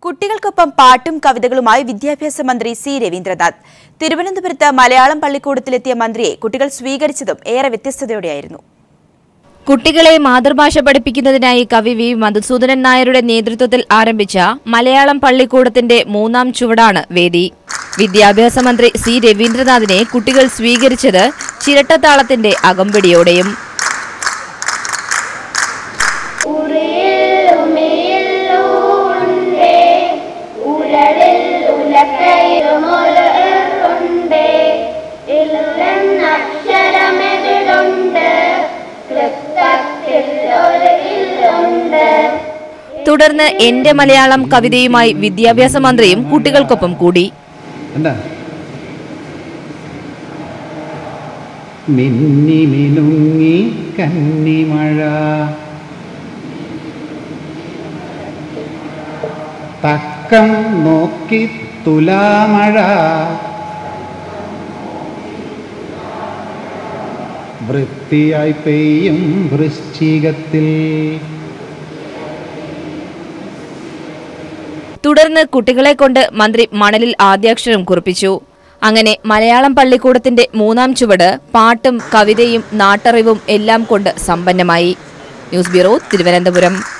കുട്ടികൾക്കൊപ്പം പാട്ടും കവിതകളുമായി വിദ്യാഭ്യാസ മന്ത്രി സി രവീന്ദ്രനാഥ് തിരുവനന്തപുരത്ത് മലയാളം പള്ളിക്കൂടത്തിലെത്തിയ മന്ത്രിയെ കുട്ടികൾ സ്വീകരിച്ചതും ഏറെ വ്യത്യസ്തതയോടെയായിരുന്നു കുട്ടികളെ മാതൃഭാഷ പഠിപ്പിക്കുന്നതിനായി കവി വി മധുസൂദനൻ നായരുടെ നേതൃത്വത്തിൽ ആരംഭിച്ച മലയാളം പള്ളിക്കൂടത്തിന്റെ മൂന്നാം ചുവടാണ് വേദി വിദ്യാഭ്യാസ മന്ത്രി സി രവീന്ദ്രനാഥിനെ കുട്ടികൾ സ്വീകരിച്ചത് ചിരട്ടത്താളത്തിന്റെ അകമ്പടിയോടെയും ഉരളിൽ ഉലക്കയിലുമൊലുണ്ട് ഇല്ലെന്നക്ഷരമെതിലുണ്ട് ക്ലിപ്തത്തിൽ ഒരു ഇല്ലുണ്ട് തുടർന്ന് എന്റെ മലയാളം കവിതയുമായി വിദ്യാഭ്യാസ മന്ത്രിയും കുട്ടികൾക്കൊപ്പം കൂടി എന്താ മിന്നി മിനുങ്ങി കന്നിമഴ തക്കം നോക്കി തുലാമഴ വൃത്തിയായി പെയ്യും വൃശ്ചികത്തിൽ തുടർന്ന് കുട്ടികളെ കൊണ്ട് മന്ത്രി മണലിൽ ആദ്യാക്ഷരം കുറിപ്പിച്ചു അങ്ങനെ മലയാളം പള്ളിക്കൂടത്തിന്റെ മൂന്നാം ചുവട് പാട്ടും കവിതയും നാട്ടറിവും എല്ലാം കൊണ്ട് സമ്പന്നമായി ന്യൂസ് ബ്യൂറോ തിരുവനന്തപുരം